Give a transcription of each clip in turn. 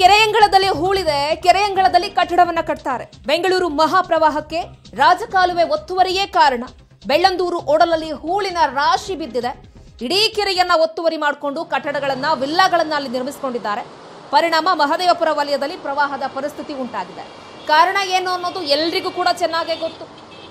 ಕೆರೆಯಂಗಳದಲ್ಲಿ ಹೂಳಿದೆ ಕೆರೆಯಂಗಳದಲ್ಲಿ ಕಟ್ಟಡವನ್ನ ಕಟ್ತಾರೆ ಬೆಂಗಳೂರು ಮಹಾಪ್ರವಾಹಕ್ಕೆ ರಾಜಕಾಲುವೆ ಒತ್ತುವರಿಯೇ ಕಾರಣ ಬೆಳ್ಳಂದೂರು ಓಡಲಲ್ಲಿ ಹೂಳಿನ ರಾಶಿ ಬಿದ್ದಿದೆ ಇಡೀ ಕೆರೆಯನ್ನ ಒತ್ತುವರಿ ಮಾಡಿಕೊಂಡು ಕಟ್ಟಡಗಳನ್ನ ವಿಲ್ಲಾಗಳನ್ನ ಅಲ್ಲಿ ನಿರ್ಮಿಸಿಕೊಂಡಿದ್ದಾರೆ ಪರಿಣಾಮ ಮಹದೇವಪುರ ವಲಯದಲ್ಲಿ ಪ್ರವಾಹದ ಪರಿಸ್ಥಿತಿ ಉಂಟಾಗಿದೆ ಕಾರಣ ಏನು ಅನ್ನೋದು ಎಲ್ರಿಗೂ ಕೂಡ ಚೆನ್ನಾಗೇ ಗೊತ್ತು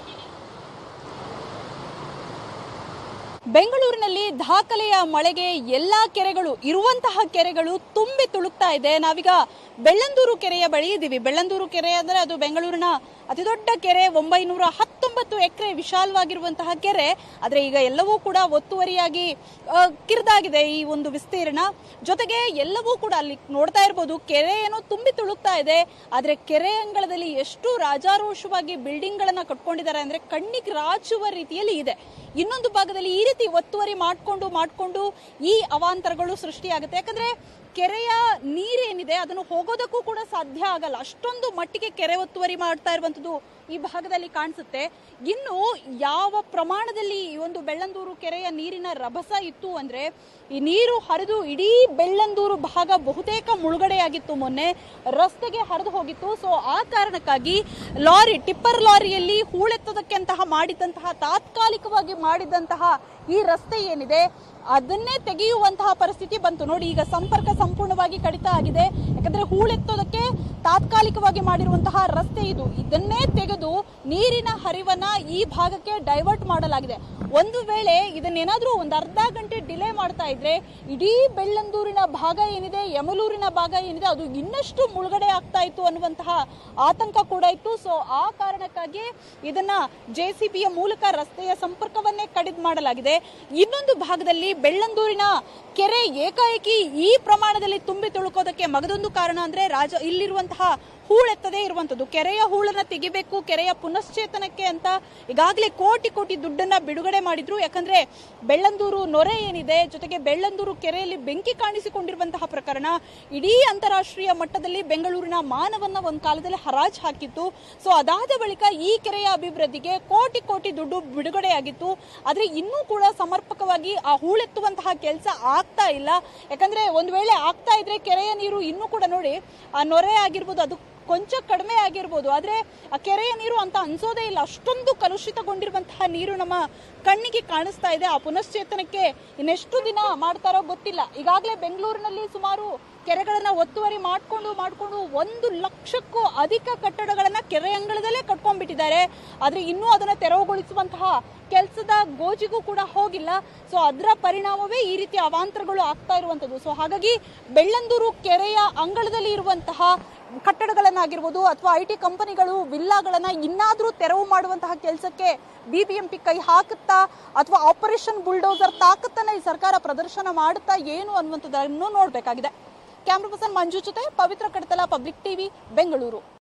ಬೆಂಗಳೂರಿನಲ್ಲಿ ದಾಖಲೆಯ ಮಳೆಗೆ ಎಲ್ಲಾ ಕೆರೆಗಳು ಇರುವಂತಹ ಕೆರೆಗಳು ತುಂಬಿ ತುಳುಕ್ತಾ ಇದೆ ನಾವೀಗ ಬೆಳ್ಳಂದೂರು ಕೆರೆಯ ಬಳಿ ಇದ್ದೀವಿ ಬೆಳ್ಳಂದೂರು ಕೆರೆ ಅಂದ್ರೆ ಅದು ಬೆಂಗಳೂರಿನ ಅತಿ ದೊಡ್ಡ ಕೆರೆ ಒಂಬೈನೂರ ಹತ್ತೊಂಬತ್ತು ಎಕರೆ ವಿಶಾಲವಾಗಿರುವಂತಹ ಕೆರೆ ಆದ್ರೆ ಈಗ ಎಲ್ಲವೂ ಕೂಡ ಒತ್ತುವರಿಯಾಗಿ ಆ, ಕಿರಿದಾಗಿದೆ ಈ ಒಂದು ವಿಸ್ತೀರ್ಣ ಜೊತೆಗೆ ಎಲ್ಲವೂ ಕೂಡ ಅಲ್ಲಿ ನೋಡ್ತಾ ಇರ್ಬೋದು ಕೆರೆ ಏನೋ ತುಂಬಿ ತುಳುಕ್ತಾ ಇದೆ ಆದ್ರೆ ಕೆರೆ ಅಂಗಳದಲ್ಲಿ ಎಷ್ಟು ರಾಜಾರೋಷವಾಗಿ ಬಿಲ್ಡಿಂಗ್ ಗಳನ್ನ ಕಟ್ಕೊಂಡಿದ್ದಾರೆ ಅಂದ್ರೆ ಕಣ್ಣಿಗೆ ರಾಚುವ ರೀತಿಯಲ್ಲಿ ಇದೆ ಇನ್ನೊಂದು ಭಾಗದಲ್ಲಿ ಈ ರೀತಿ ಒತ್ತುವರಿ ಮಾಡ್ಕೊಂಡು ಮಾಡ್ಕೊಂಡು ಈ ಅವಾಂತರಗಳು ಸೃಷ್ಟಿಯಾಗುತ್ತೆ ಯಾಕಂದ್ರೆ ಕೆರೆಯ ನೀರೇನಿದೆ ಅದನ್ನು ಹೋಗೋದಕ್ಕೂ ಕೂಡ ಸಾಧ್ಯ ಆಗಲ್ಲ ಅಷ್ಟೊಂದು ಮಟ್ಟಿಗೆ ಕೆರೆ ಒತ್ತುವರಿ ಮಾಡ್ತಾ ಇರುವಂತದ್ದು ಈ ಭಾಗದಲ್ಲಿ ಕಾಣಿಸುತ್ತೆ ಇನ್ನು ಯಾವ ಪ್ರಮಾಣದಲ್ಲಿ ಈ ಒಂದು ಬೆಳ್ಳಂದೂರು ಕೆರೆಯ ನೀರಿನ ರಭಸ ಇತ್ತು ಅಂದ್ರೆ ಈ ನೀರು ಹರಿದು ಇಡೀ ಬೆಳ್ಳಂದೂರು ಭಾಗ ಬಹುತೇಕ ಮುಳುಗಡೆಯಾಗಿತ್ತು ಮೊನ್ನೆ ರಸ್ತೆಗೆ ಹರಿದು ಹೋಗಿತ್ತು ಸೊ ಆ ಕಾರಣಕ್ಕಾಗಿ ಲಾರಿ ಟಿಪ್ಪರ್ ಲಾರಿಯಲ್ಲಿ ಹೂಳೆತ್ತೋದಕ್ಕೆ ಅಂತಹ ಮಾಡಿದಂತಹ ತಾತ್ಕಾಲಿಕವಾಗಿ ಮಾಡಿದಂತಹ ಈ ರಸ್ತೆ ಏನಿದೆ ಅದನ್ನೇ ತೆಗೆಯುವಂತಹ ಪರಿಸ್ಥಿತಿ ಬಂತು ನೋಡಿ ಈಗ ಸಂಪರ್ಕ ಸಂಪೂರ್ಣವಾಗಿ ಕಡಿತ ಆಗಿದೆ ಯಾಕಂದ್ರೆ ಹೂಳೆತ್ತೋದಕ್ಕೆ ತಾತ್ಕಾಲಿಕವಾಗಿ ಮಾಡಿರುವಂತಹ ರಸ್ತೆ ಇದು ಇದನ್ನೇ ತೆಗೆದು ನೀರಿನ ಹರಿವನ್ನ ಈ ಭಾಗಕ್ಕೆ ಡೈವರ್ಟ್ ಮಾಡಲಾಗಿದೆ ಒಂದು ವೇಳೆ ಇದನ್ನೇನಾದ್ರೂ ಒಂದು ಅರ್ಧ ಗಂಟೆ ಡಿಲೇ ಮಾಡ್ತಾ ಇದ್ರೆ ಇಡೀ ಬೆಳ್ಳಂದೂರಿನ ಭಾಗ ಏನಿದೆ ಯಮಲೂರಿನ ಭಾಗ ಏನಿದೆ ಅದು ಇನ್ನಷ್ಟು ಮುಳುಗಡೆ ಆಗ್ತಾ ಇತ್ತು ಅನ್ನುವಂತಹ ಆತಂಕ ಕೂಡ ಇತ್ತು ಸೊ ಆ ಕಾರಣಕ್ಕಾಗಿ ಇದನ್ನ ಜೆ ಸಿ ಬಿಯ ಮೂಲಕ ರಸ್ತೆಯ ಸಂಪರ್ಕವನ್ನೇ ಕಡಿದು ಮಾಡಲಾಗಿದೆ ಇನ್ನೊಂದು ಭಾಗದಲ್ಲಿ ಬೆಳ್ಳಂದೂರಿನ ಕೆರೆ ಏಕಾಏಕಿ ಈ ಪ್ರಮಾಣದಲ್ಲಿ ತುಂಬಿ ತುಳುಕೋದಕ್ಕೆ ಮಗದೊಂದು ಕಾರಣ ಅಂದ್ರೆ ರಾಜ ಇಲ್ಲಿರುವಂತಹ ಹೂಳೆತ್ತದೇ ಇರುವಂತದ್ದು ಕೆರೆಯ ಹೂಳನ್ನ ತೆಗಿಬೇಕು ಕೆರೆಯ ಪುನಶ್ಚೇತನಕ್ಕೆ ಅಂತ ಈಗಾಗಲೇ ಕೋಟಿ ಕೋಟಿ ದುಡ್ಡನ್ನ ಬಿಡುಗಡೆ ಮಾಡಿದ್ರು ಯಾಕಂದ್ರೆ ಬೆಳ್ಳಂದೂರು ನೊರೆ ಏನಿದೆ ಜೊತೆಗೆ ಬೆಳ್ಳಂದೂರು ಕೆರೆಯಲ್ಲಿ ಬೆಂಕಿ ಕಾಣಿಸಿಕೊಂಡಿರುವಂತಹ ಪ್ರಕರಣ ಇಡೀ ಅಂತಾರಾಷ್ಟ್ರೀಯ ಮಟ್ಟದಲ್ಲಿ ಬೆಂಗಳೂರಿನ ಮಾನವನ್ನ ಒಂದು ಕಾಲದಲ್ಲಿ ಹರಾಜ್ ಹಾಕಿತ್ತು ಸೊ ಅದಾದ ಬಳಿಕ ಈ ಕೆರೆಯ ಅಭಿವೃದ್ಧಿಗೆ ಕೋಟಿ ಕೋಟಿ ದುಡ್ಡು ಬಿಡುಗಡೆಯಾಗಿತ್ತು ಆದ್ರೆ ಇನ್ನೂ ಕೂಡ ಸಮರ್ಪಕವಾಗಿ ಆ ಹೂಳೆತ್ತುವಂತಹ ಕೆಲಸ ಆಗ್ತಾ ಇಲ್ಲ ಯಾಕಂದ್ರೆ ಒಂದ್ ವೇಳೆ ಆಗ್ತಾ ಇದ್ರೆ ಕೆರೆಯ ನೀರು ಇನ್ನೂ ಕೂಡ ನೋಡಿ ಆ ನೊರೆ ಆಗಿರ್ಬೋದು ಅದು ಕೊಂಚ ಕಡಿಮೆ ಆಗಿರ್ಬೋದು ಆದ್ರೆ ಆ ಕೆರೆಯ ನೀರು ಅಂತ ಅನ್ಸೋದೇ ಇಲ್ಲ ಅಷ್ಟೊಂದು ಕಲುಷಿತಗೊಂಡಿರುವಂತಹ ನೀರು ನಮ್ಮ ಕಣ್ಣಿಗೆ ಕಾಣಿಸ್ತಾ ಇದೆ ಆ ಪುನಶ್ಚೇತನಕ್ಕೆ ಇನ್ನೆಷ್ಟು ದಿನ ಮಾಡ್ತಾರೋ ಗೊತ್ತಿಲ್ಲ ಈಗಾಗಲೇ ಬೆಂಗಳೂರಿನಲ್ಲಿ ಸುಮಾರು ಕೆರೆಗಳನ್ನ ಒತ್ತುವರಿ ಮಾಡ್ಕೊಂಡು ಮಾಡ್ಕೊಂಡು ಒಂದು ಲಕ್ಷಕ್ಕೂ ಅಧಿಕ ಕಟ್ಟಡಗಳನ್ನ ಕೆರೆ ಅಂಗಳದಲ್ಲೇ ಕಟ್ಕೊಂಡ್ಬಿಟ್ಟಿದ್ದಾರೆ ಆದ್ರೆ ಇನ್ನೂ ಅದನ್ನ ತೆರವುಗೊಳಿಸುವಂತಹ ಕೆಲಸದ ಗೋಜಿಗೂ ಕೂಡ ಹೋಗಿಲ್ಲ ಸೊ ಅದರ ಪರಿಣಾಮವೇ ಈ ರೀತಿ ಅವಾಂತರಗಳು ಆಗ್ತಾ ಇರುವಂತದ್ದು ಸೊ ಹಾಗಾಗಿ ಬೆಳ್ಳಂದೂರು ಕೆರೆಯ ಅಂಗಳದಲ್ಲಿ ಇರುವಂತಹ ಕಟ್ಟಡಗಳನ್ನಾಗಿರ್ಬೋದು ಅಥವಾ ಐ ಟಿ ಕಂಪನಿಗಳು ವಿಲ್ಲಾಗಳನ್ನ ಇನ್ನಾದ್ರೂ ತೆರವು ಮಾಡುವಂತಹ ಕೆಲಸಕ್ಕೆ ಬಿಬಿಎಂಪಿ ಕೈ ಹಾಕುತ್ತಾ ಅಥವಾ ಆಪರೇಷನ್ ಬುಲ್ಡೋಸರ್ ತಾಕತ್ತನ್ನ ಈ ಸರ್ಕಾರ ಪ್ರದರ್ಶನ ಮಾಡುತ್ತಾ ಏನು ಅನ್ನುವಂಥದ್ದನ್ನು ನೋಡಬೇಕಾಗಿದೆ ಕ್ಯಾಮ್ರಾ ಪರ್ಸನ್ ಮಂಜು ಜೊತೆ ಪವಿತ್ರ ಕಡತಲ ಪಬ್ಲಿಕ್ ಟಿವಿ ಬೆಂಗಳೂರು